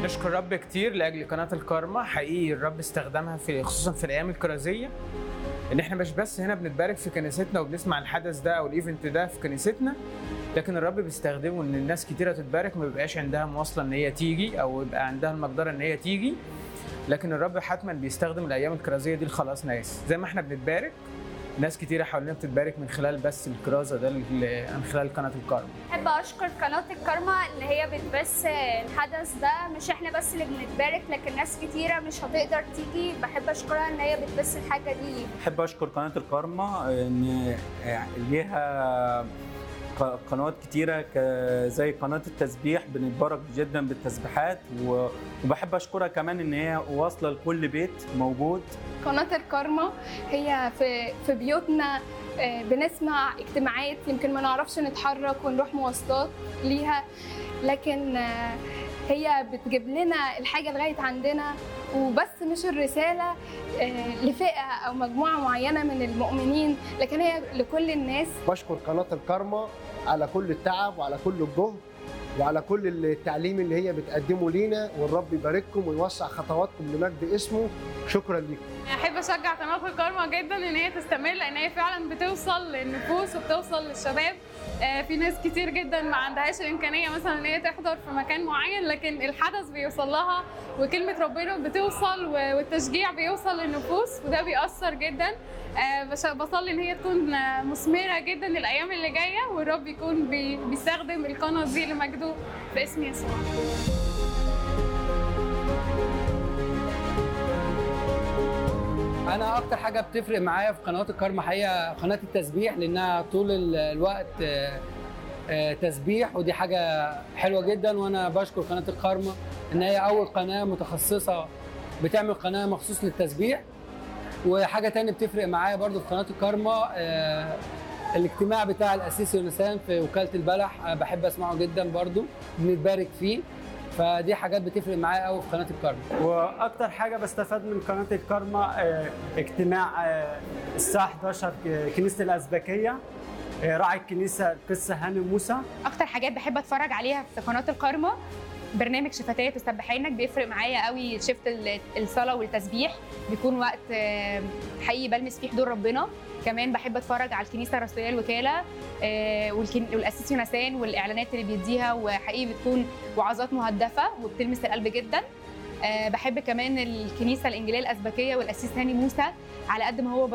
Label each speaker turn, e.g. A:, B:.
A: بنشكر الرب كتير لاجل قناه الكارما حقيقي الرب استخدمها في خصوصا في الايام الكرازيه ان احنا مش بس هنا بنتبارك في كنيستنا وبنسمع الحدث ده او الايفنت ده في كنيستنا لكن الرب بيستخدمه ان الناس كتيره تتبارك ما بيبقاش عندها مواصله ان هي تيجي او يبقى عندها المقدره ان هي تيجي لكن الرب حتما بيستخدم الايام الكرازيه دي لخلاص ناس زي ما احنا بنتبارك ناس كتيره حوالينا بتتبارك من خلال بس الكرازه ده ال- من خلال قناه الكارما
B: بحب اشكر قناه الكارما ان هي بتبث الحدث ده مش احنا بس اللي بنتبارك لكن ناس كتيره مش هتقدر تيجي بحب اشكرها ان هي بتبث الحاجه دي
C: بحب اشكر قناه الكارما ان ليها ق- قنوات كتيره ك- زي قناه التسبيح بنتبارك جدا بالتسبيحات و- وبحب اشكرها كمان ان هي واصله لكل بيت موجود
D: قناة الكارما هي في في بيوتنا آه، بنسمع اجتماعات يمكن ما نعرفش نتحرك ونروح مواصلات ليها لكن آه، هي بتجيب لنا الحاجة لغاية عندنا وبس مش الرسالة آه، لفئة أو مجموعة معينة من المؤمنين لكن هي لكل الناس
E: بشكر قناة الكارما على كل التعب وعلى كل الجهد وعلى كل التعليم اللي هي بتقدمه لينا والرب يبارككم ويوسع خطواتكم لمجد اسمه شكرا لكم
F: احب اشجع قناه الكارما جدا ان هي تستمر لان هي فعلا بتوصل للنفوس وبتوصل للشباب آه، في ناس كتير جدا ما عندهاش الامكانيه مثلا ان هي تحضر في مكان معين لكن الحدث بيوصل لها وكلمه ربنا بتوصل و- والتشجيع بيوصل للنفوس وده بيأثر جدا آه، بش- بصلي ان هي تكون آه، مثمره جدا الايام اللي جايه والرب يكون بي- بيستخدم القناه دي لمجده في اسم يسوع
G: انا اكتر حاجه بتفرق معايا في قنوات الكارما هي قناه التسبيح لانها طول ال- الوقت آه، آه، تسبيح ودي حاجه حلوه جدا وانا بشكر قناه الكارما ان هي اول قناه متخصصه بتعمل قناه مخصوص للتسبيح وحاجه تانية بتفرق معايا برضو في قناه الكارما آه، الاجتماع بتاع الاسيس يونسان في وكاله البلح آه، بحب اسمعه جدا برضو بنتبارك فيه فدي حاجات بتفرق معايا قوي في قناه الكارما
H: واكتر حاجه بستفاد من قناه الكارما آه، اجتماع آه، الساعه 11 ك- كنيسه الازبكيه آه، راعي الكنيسه القس هاني موسى
I: اكتر حاجات بحب اتفرج عليها في قناه الكارما برنامج شفتات وسبحينك بيفرق معايا قوي شفت ال- الصلاه والتسبيح بيكون وقت آه، حقيقي بلمس فيه حضور ربنا كمان بحب اتفرج على الكنيسه الرسوليه الوكاله آه، والكن- والاسيس يونسان والاعلانات اللي بيديها وحقيقي بتكون وعظات مهدفه وبتلمس القلب جدا آه، بحب كمان الكنيسه الانجيليه الازبكيه والاسيس هاني موسى على قد ما هو